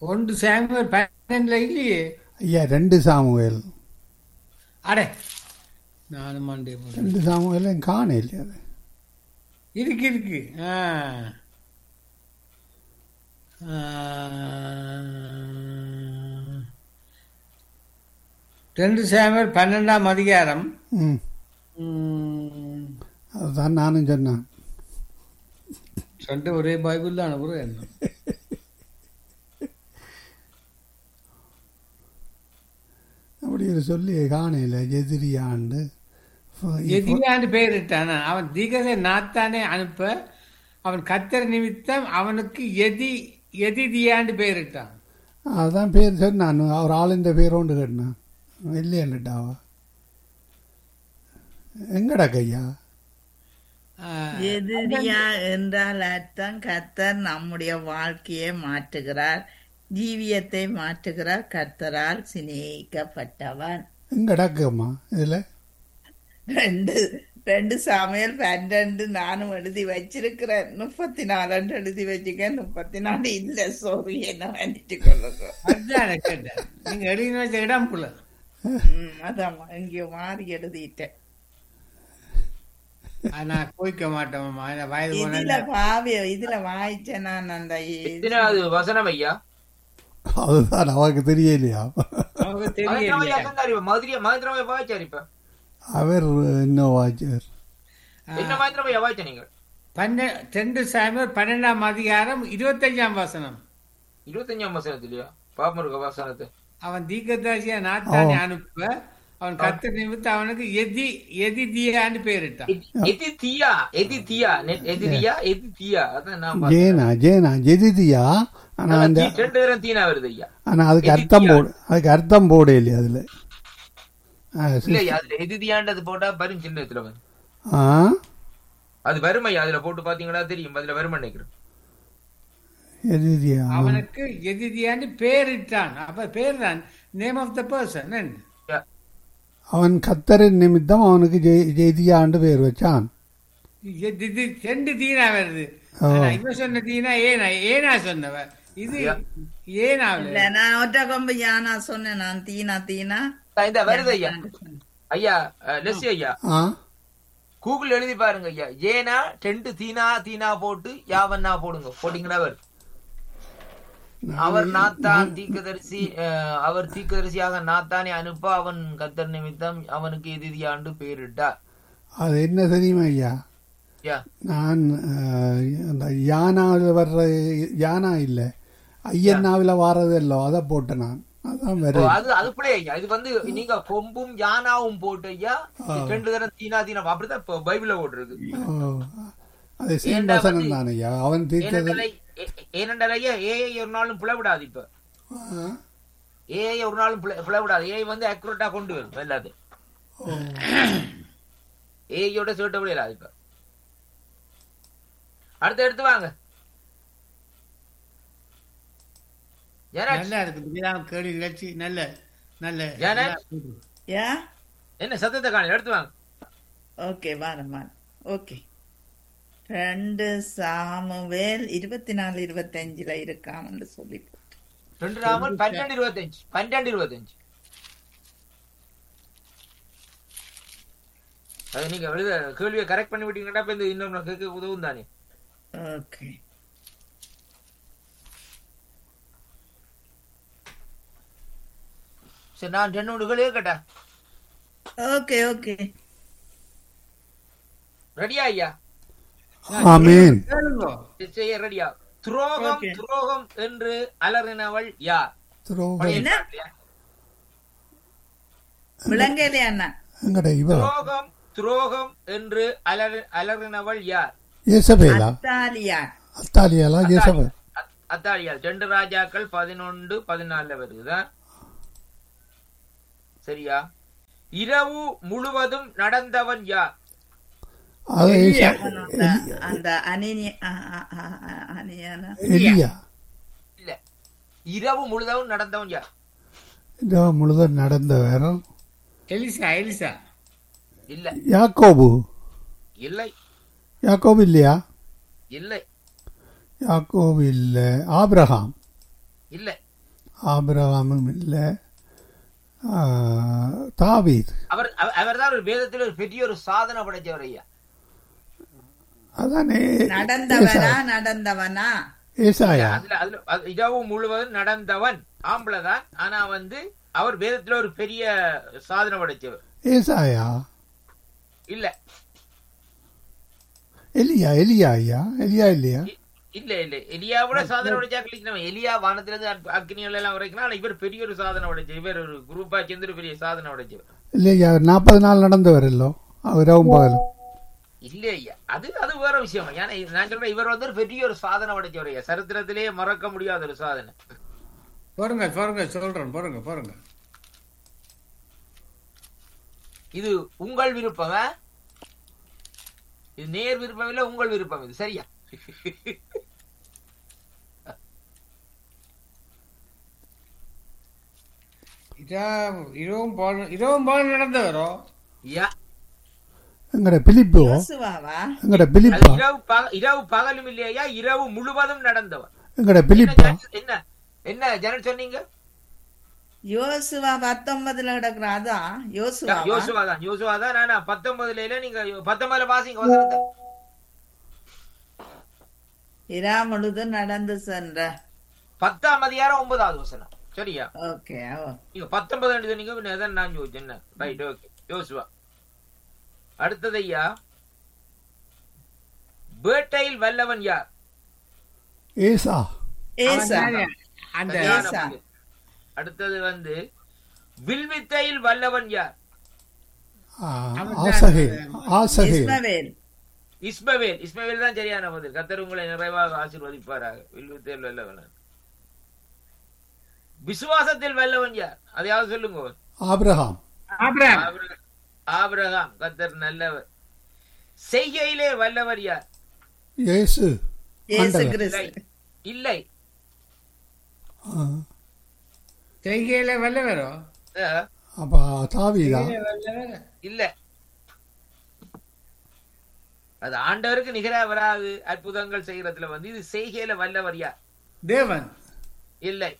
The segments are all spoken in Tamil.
ஒன்று சாமுவேல் பன்னெண்டுல இல்லையே ஐயா ரெண்டு சாமுவேல் அடே நானும் மண்டே போடுறேன். ரெண்டு சாமுவேலும் காண இல்லையா அது இருக்கு இருக்கு ஆ ஆ. ரெண்டு சாமுவேல் பன்னெண்டாம் அதிகாரம் ம் ம், அதுதான் நானும் சொன்னேன் ரெண்டு ஒரே பைபிள் தான் அனுப்புறேன் என்ன அப்படி ஒரு சொல்லி காணையில் எதிரியாண்டு இப்ப- எதிரியாண்டு பெயரிட்டான் அவன் திகதை நாத்தானே அனுப்ப அவன் கத்தர் நிமித்தம் அவனுக்கு எதி எதிதியாண்டு பெயரிட்டான் அதுதான் பேர் சொன்னான் அவர் ஆளுந்த பேரோண்டு கேட்டான் இல்லையாண்டுட்டாவா எங்கடா கையா ஆ, எதிரியா என்றால் அர்த்தம் கர்த்தர் நம்முடைய வாழ்க்கையை மாற்றுகிறார் ஜீவியத்தை மாற்றுகிறார் கர்த்தரால் சிநேகிக்கப்பட்டவன் எங்கடாக்கம்மா இதில் ரெண்டு ரெண்டு சமையல் பன்னெண்டு நானும் எழுதி வச்சிருக்கிறேன் முப்பத்தி நாலு எழுதி வச்சுக்கேன் முப்பத்தி நாலு இல்ல சோறு என்ன வந்துட்டு கொள்ளுங்க அதுதான் கேட்டேன் நீங்க எழுதி வச்ச இடம் புல ம், அதான் எங்கேயோ மாறி எழுதிட்டேன் நான் கோய்க்க மாட்டோம்மா ஏன்னா வயது இதுல போன பாவி இதுல வாய்ச்சேன் நான் அந்த எத்தனாவது வசனம் ஐயா அதுதான் அவருக்கு தெரியலையா அவங்க மதுரமையா தெரியல தான் அறிவு மதுரையா மதுரமையா வாய்ச்சார் இப்ப அவர் இன்னும் வாச்சர் என்ன மதுரமையா வாய்ச்ச நீங்கள் பன்ன ரெண்டு சாமியார் பன்னெண்டாம் அதிகாரம் இருபத்தஞ்சாம் வசனம் இருபத்தஞ்சாம் வசனத்திலயா பாப்பம் இருக்க வசனத்தை அவன் தீர்க்கதாசியா நாத்தானே அனுப்ப அவன் கத்த நிமித்தம் அவனுக்கு எதி எதி தீயான்னு பேரிட்டான் எதி- எதி தீயா எதி தீயா நெ- எதிரியா எதி தீயா அதான் நான் பார்த்தேன். ஜேனா ஜேனா ஜெதிதியா ஆனா ஆனா அந்த தீ- ரெண்டு பேரும் தீனா வருது ஐயா ஆனா அதுக்கு அர்த்தம் போடு அதுக்கு அர்த்தம் போட இல்லையா அதுல ஆ, சி- இல்லையா அதுல எதிரியான்றது போட்டா வரும் சின்னத்துல வரும் ஆ அது வறுமையா அதுல போட்டு பாத்தீங்கன்னா தெரியும் அதுல வறுமை நினைக்கிறேன் எதிரியா அவனுக்கு எதிரியான்னு பேரிட்டான் அப்ப பேர் தான் நேம் ஆஃப் த பர்சன் ஐயா, அவன் கத்தரின் நிமித்தம் அவனுக்கு ஜெய் ஜெய்தியாண்டு பேர் வச்சான் ரெண்டு தீனா வருது ஓ. ஆனா இவன் சொன்ன தீனா ஏனா ஏனா சொன்னவ இது ஏனாவில் இல்ல நான் ஒற்ற கொம்பு யானா சொன்னேன் நான் தீனா தீனா இந்த வருது ஐயா ஐயா அஹ், லெஸ்ஸி ஐயா ஆ கூகுள் எழுதி பாருங்க ஐயா ஏனா ரெண்டு தீனா தீனா போட்டு யாவன்னா போடுங்க போட்டீங்கன்னா வரும் அவர் நாத்தான் தீக்கதரிசி அஹ், அவர் தீக்கதரிசியாக நாத்தானே அனுப்ப அவன் கத்தர் நிமித்தம் அவனுக்கு எதிரியாண்டு பெயரிட்டார் அது என்ன தெரியுமா ஐயா ஐயா நான் அஹ், அந்த யானாவில் வர்ற யானா இல்லை ஐயன்னாவில் வாரது இல்லோ அதை போட்டேன் நான் அதான் ஓ, வரும் அது அது பிள்ளை ஐயா இது வந்து நீங்க கொம்பும் யானாவும் போட்டு ஐயா ரெண்டு தரம் தீனா தீனா அப்படிதான் இப்ப பைபிள்ல போட்டிருக்கு ஓ, அது ஏன்டா சீன்வசனம் வந்து- தான் ஐயா அவன் தீர்த்தது ஏனென்றால் ஏ- ஏனென்றால் ஐயா ஏஐ ஒரு நாளும் பிளவிடாது இப்ப ஆ, ஏஐ ஒரு நாளும் பிள- பிளவிடாது ஏஐ வந்து அக்யூரேட்டா கொண்டு வரும் எல்லாத்தையும் ஓ. ஏஐயோட சேர்ட்ட முடியாது இப்ப அடுத்து எடுத்து வாங்க ஜெனட், நல்லா இருக்கு இதுதான் கேள்வி நிகழ்ச்சி நல்ல நல்ல ஜெனட். யா என்ன சத்தத்தை காணல எடுத்து வாங்க ஓகே வாரம் வாரம் ஓகே ரெண்டு சாமுவேல் இருபத்தி நாலு இருபத்தஞ்சுல இருக்காமன்னு சொல்லி போட்டு. ரெண்டு ராமர் பன்னெண்டு இருபத்தஞ்சு பன்னெண்டு இருபத்தஞ்சு அது நீங்க எழுத கேள்வியை கரெக்ட் பண்ணி விட்டீங்கன்னா இப்ப இந்த இன்னொரு கேட்க உதவும் தானே ஓகே சரி நான் ரெண்டு மூணு கேள்வி கேட்டேன் ஓகே ஓகே ரெடியா ஐயா ஆமீன் கேளுங்க செய்ய ரெடியா துரோகம் Okay. துரோகம் என்று அலறினவள் யார் துரோகம் என்ன விளங்கலையா அண்ணா எங்கட இவ துரோகம் துரோகம் என்று அலறு அலறினவள் யார் ஏசபேலா அத்தாலியா அத்தாலியாலா ஏசபேல் அத்- அத்தாலியால் ரெண்டு ராஜாக்கள் பதினொன்று பதினாலுல வருகுதா சரியா இரவு முழுவதும் நடந்தவன் யார் அது ஏசா- அந்த அந்த அனினி அ- அ- அ- அ- அனியானா எலியா இல்ல இரவு முழுவதும் நடந்தவன் யார் இதோ முழுதும் நடந்தவர் எலிசா எலிசா இல்ல யாக்கோபு இல்லை யாக்கோபு இல்லையா இல்லை யாக்கோபு இல்லை ஆபிரகாம் இல்லை ஆபிரகாமும் இல்லை தாவீது அவர் அவர் தான் ஒரு வேதத்தில் ஒரு பெரிய ஒரு சாதனை படைச்சவர் ஐயா அதானே நடந்தவனா நடந்தவனா ஏசாயா அதுல அதுல அது இரவு முழுவதும் நடந்தவன் ஆம்பளை தான் ஆனா வந்து அவர் வேதத்துல ஒரு பெரிய சாதனை படைச்சவர் ஏசாயா இல்ல எலியா எலியா ஐயா எலியா இல்லையா இ- இல்ல இல்ல எலியா கூட சாதனை படைச்சா கழிக்கணும் எலியா வானத்துல இருந்து அக்- அக்னிகள் எல்லாம் வரைக்கும் ஆனா இவர் பெரிய ஒரு சாதனை படைச்சவர் இவர் ஒரு குரூப்பா சேர்ந்து ஒரு பெரிய சாதனை படைச்சவர் இல்லையா நாற்பது நாள் நடந்தவர் இல்லோ அவரவும் பகலும் இல்ல ஐயா அது அது வேற விஷயம் ஏன்னா இது நான் சொல்றேன் இவர் வந்து ஒரு பெரிய ஒரு சாதனை படைச்சவர் ஐயா சரித்திரத்திலேயே மறக்க முடியாத ஒரு சாதனை பொறுங்க பொறுங்க சொல்றேன் பொறுங்க பொறுங்க இது உங்கள் விருப்பம் ஆ? இது நேர் விருப்பம் இல்ல உங்கள் விருப்பம் இது சரியா இரவு இரவும் போல இரவும் போல நடந்தவரோ யா எங்கட பிலிப்போ யோசுவாவா எங்கட அது பிலிப்பா இரவு பக- இரவு பகலும் இல்லையா இரவு முழுவதும் நடந்தவர் எங்கட என்ன பிலிப்பா ஜன- என்ன என்ன ஜனல் சொன்னீங்க யோசுவா பத்தொன்பதுல கிடக்குற அதான் யோசுவாவா யோசுவா தான் யோசுவா தான் நானா பத்தொன்பதுல இல்ல நீங்க பத்தொன்பதுல வாசிங்க வசனத்தை இரா முழுதும் நடந்து சென்ற பத்தாம் அதிகாரம் ஒன்பதாவது வசனம் சரியா ஓகே நீங்க பத்தொன்பது ரெண்டு சொன்னீங்க பின்ன எதான் நான் யோசிச்சேன் என்ன ரைட் ஓகே யோசுவா அடுத்தது ஐயா வேட்டையில் வல்லவன் யார் ஏசா ஏசா அவன்தானே அந்த சரியான ஏசா. பதில். அடுத்தது வந்து வில்வித்தையில் வல்லவன் யார் ஆ, ஆசகேல் ஆசகேல் இஸ்மவேல் இஸ்மவேல் இஸ்மவேல் தான் சரியான பதில் கத்தர் உங்களை நிறைவாக ஆசீர்வதிப்பாராக வில்வித்தையில் வல்லவன் விசுவாசத்தில் வல்லவன் யார் அதையாவது சொல்லுங்க ஆபிரகாம் ஆபிரகாம் ஆபிரகாம். ஆபிரகாம் கத்தர் நல்லவர் செய்கையிலே வல்லவர் யார் இயேசு இயேசு ஆண்டவர். கிறிஸ்து இல்லை ஆ, செய்கையில வல்லவரோ அஹ், அப்ப தாவீதா செய்கையில வல்லவர் இல்ல அது ஆண்டவருக்கு நிகரா வராது அற்புதங்கள் செய்யறதுல வந்து இது செய்கையில வல்லவர் யார் தேவன் இல்லை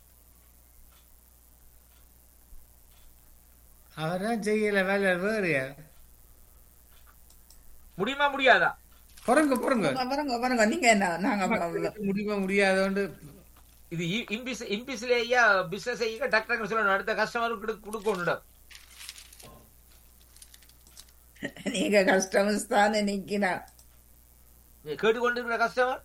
அவர்தான் செய்கையில வல்லவர் வேறு யார் முடியுமா முடியாதா பொறுங்க பொறுங்க பாருங்க பாருங்க நீங்க என்ன நாங்க முடியுமா முடியாதோண்டு இது இ- இம்பிஸ் இம்பிஸ்லேயா பிசினஸ் செய்ய டாக்டர் சொல்லணும் அடுத்த கஸ்டமருக்கு கொடுக்கணும் நீங்க கஷ்டம் தானே நிக்கிறா கேட்டுக்கொண்டு இருக்கிற கஸ்டமர்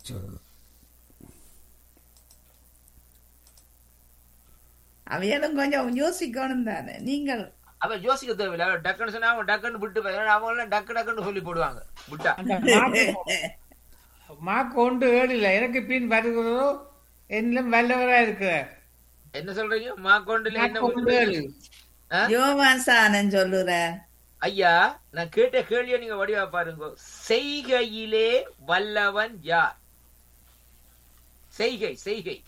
அவையெல்லாம் கொஞ்சம் யோசிக்கணும் தானே நீங்கள் அவன் யோசிக்க தேவையில்ல அவன் டக்குன்னு சொன்னா அவன் டக்குன்னு விட்டு போய் அவங்க எல்லாம் டக்கு டக்குன்னு சொல்லி போடுவாங்க விட்டா அந்த மாக்கு- மாக்கு ஒன்று ஏழில்லை எனக்கு பின் வருகிறதோ என்னிலும் வல்லவரா இருக்கிறார் என்ன சொல்றீங்க மாக்கொண்டுல என்ன மாக்கு ஒன்று ஏழு ஆ? யோவாசானன் சொல்லுற ஐயா நான் கேட்ட கேள்வியை நீங்க வடிவா பாருங்க செய்கையிலே வல்லவன் யார் செய்கை செய்கை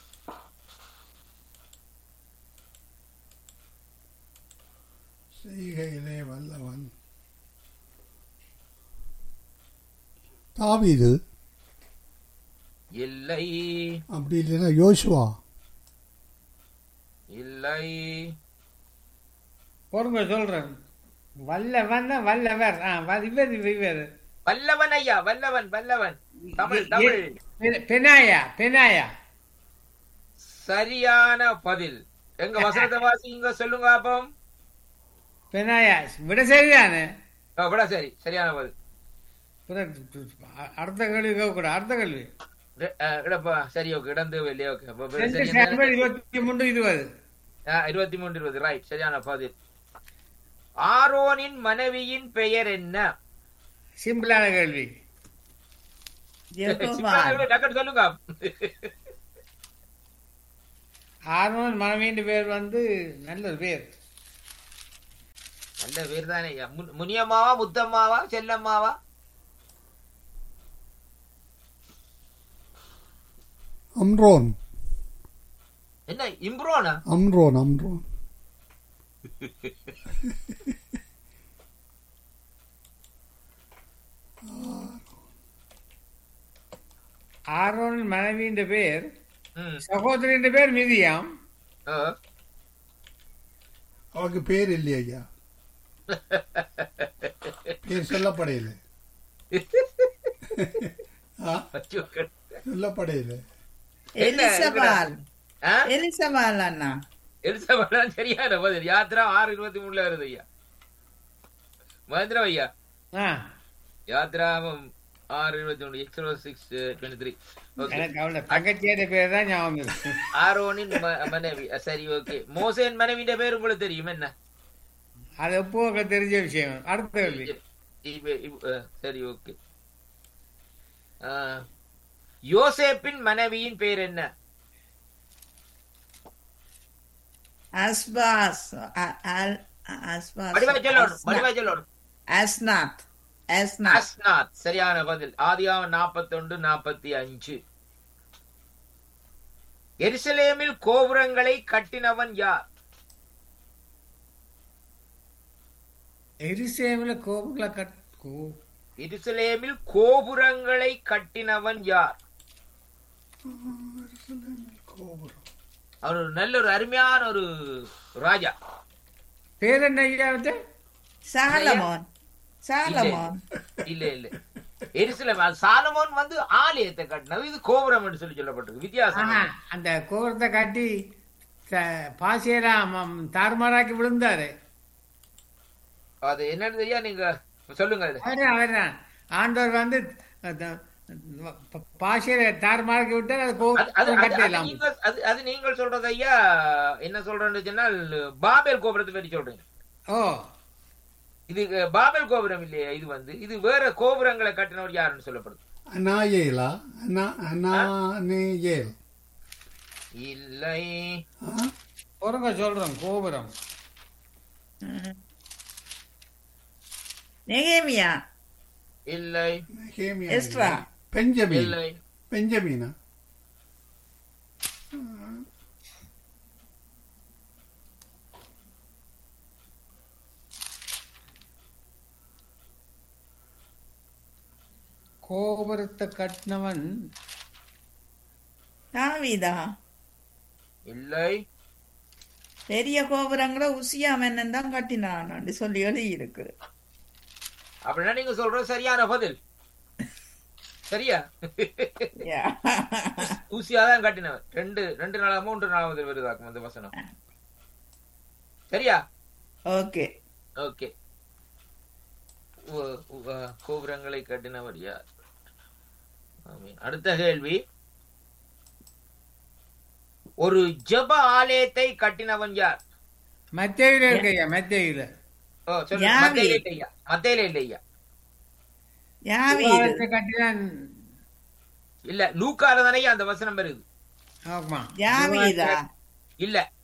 செய்கையிலே வல்லவன் தாவீது இல்லை அப்படி இல்லைன்னா யோசுவா இல்லை பொறுங்க சொல்றேன் வல்லவன் தான் வல்லவர் ஆ வ- இவர் இவர் இவர் வல்லவன் ஐயா வல்லவன் வல்லவன் தமிழ் தமிழ் பெ- பெனாயா பெனாயா சரியான பதில் எங்க வசனத்தை வாசிங்க சொல்லுங்க அப்பம் பெனாயா விட சரிதானே ஆ, விட சரி சரியான பதில் பிறகு அ- அடுத்த கேள்வி கேட்கக்கூடாது அடுத்த கேள்வி ரெ- ஆ, இடப்பா சரி ஓகே இடம் தேவையில்லையா ஓகே அப்ப ரெண்டு சரி, சாம்பல் இருபத்தி மூன்று இருபது ஆ, இருபத்தி மூன்று இருபது ரைட் சரியான பதில் ஆரோனின் மனைவியின் பெயர் என்ன சிம்பிளான கேள்வி யெகோவா டக்குனு சொல்லுங்க ஆர்வன் மனைவியின் பேர் வந்து நல்ல ஒரு பேர் நல்ல பேர் தானே ஐயா. முன்- முனியம்மாவா முத்தம்மாவா செல்லம்மாவா அம்ரோன் என்ன இம்ப்ரோனா அம்ரோன் அம்ரோன் ஆரோன் மனைவியின் பேர் ம். சகோதரின் பேர் மிதியாம் ஆ. அவருக்கு பேர் இல்லையா ஐயா பேர் சொல்லப்படையில ஆ ஐயோ, கட- சொல்லப்படையில என்ன, எலிசபால் ஆ? எலிசபால் அண்ணா எலிசபெத் சரியான பதில் யாத்ரா ஆறு இருபத்தி மூணுல வருது ஐயா மகேந்திரம் ஐயா ஆ யாத்ரா ஆறு இருபத்தி மூணு எக்ஸ்ட்ரோ சிக்ஸ் டுவெண்ட்டி த்ரீ ஓகே எனக்கு அவளோட தங்கச்சியோட பேர் தான் ஞாபகம் இருக்கு ஆரோனின் ம- மனைவி அஹ், சரி ஓகே மோசேன் மனைவியின் பேர் உங்களுக்கு தெரியும் என்ன அது எப்போ உங்களுக்கு தெரிஞ்ச விஷயம் அடுத்த கேள்வி இவ- இவ- அஹ், சரி ஓகே ஆஹ், யோசேப்பின் மனைவியின் பேர் என்ன அஸ்பாஸ் அ- அல்- அஸ்பாஸ் வடிவா சொல்லணும் வடிவா சொல்லணும் அஸ்நாத் அஸ்நாத் அஸ்நாத் சரியான பதில் ஆதியாகம் நாற்பத்தி ஒன்று நாற்பத்தி அஞ்சு எருசலேமில் கோபுரங்களை கட்டினவன் யார் எரிசேமில் கோபுகளை கட் கோ எருசலேமில் கோபுரங்களை கட்டினவன் யார் கோபுரம் அவர் ஒரு நல்ல ஒரு அருமையான ஒரு ராஜா பேர் என்ன ஐயா அவர்ட்ட? சாலமோன் சாலமோன் இல்ல இல்ல எருசலேம் அது சாலமோன் வந்து ஆலயத்தை கட்டினது இது கோபுரம் என்று சொல்லி சொல்லப்பட்டிருக்கு வித்தியாசம் ஆஹா, அந்த கோபுரத்தை கட்டி த- பாசியெல்லாம் ம், தாறுமாறாக்கி விழுந்தாரு அது என்னன்னு தெரியா நீங்க சொல்லுங்க அது. அவரே அவர்தான் ஆண்டவர் வந்து பாசியரை தாறுமாறாக்கி விட்டார் அது அது- அது- கோபுரம் அது- அது கட்டலாம் நீங்கள் அது- அது நீங்கள் சொல்றது ஐயா என்ன சொல்றேன்னு சொன்னால் பாபேல் கோபுரத்தை பற்றி சொல்றீங்க ஓ இது அஹ், பாபேல் கோபுரம் இல்லையா இது வந்து இது வேற கோபுரங்களை கட்டினவர் யாருன்னு சொல்லப்படுது அனாயேலா அனா அனானேயேல் இல்லை ஆ பொறுங்க சொல்றோம் கோபுரம் நெகேமியா இல்லை நெகேமியா எஸ்ட்ரா. இல்லை. பெஞ்சமின் இல்லை பெஞ்சமீனா கோபுரத்தை கட்டினவன் தாவீதா இல்லை பெரிய கோபுரங்களை உசியா மன்னன் தான் கட்டினான் அப்படி சொல்லி எழுதி இருக்கு அப்படின்னா நீங்க சொல்றது சரியான பதில் சரியா ஊசியா தான் கட்டினவர் ரெண்டு ரெண்டு நாளா மூன்று நாளாவது வருதாக்கும் அந்த வசனம் சரியா ஓகே ஓகே உ- உ- அஹ், கோபுரங்களை கட்டினவர் யார் ஆமீன். அடுத்த கேள்வி ஒரு ஜெப ஆலயத்தை கட்டினவன் யார் மத்தியில இருக்கு ஐயா மத்தியில ஓ சொல்லு யாவி. மத்தையில இல்லையா மத்தையில இல்லையா யாவீது கோபுரத்தை கட்டினான் இல்ல லூக்கால தானே அந்த வசனம் வருது ஆமா யாவீதா இல்ல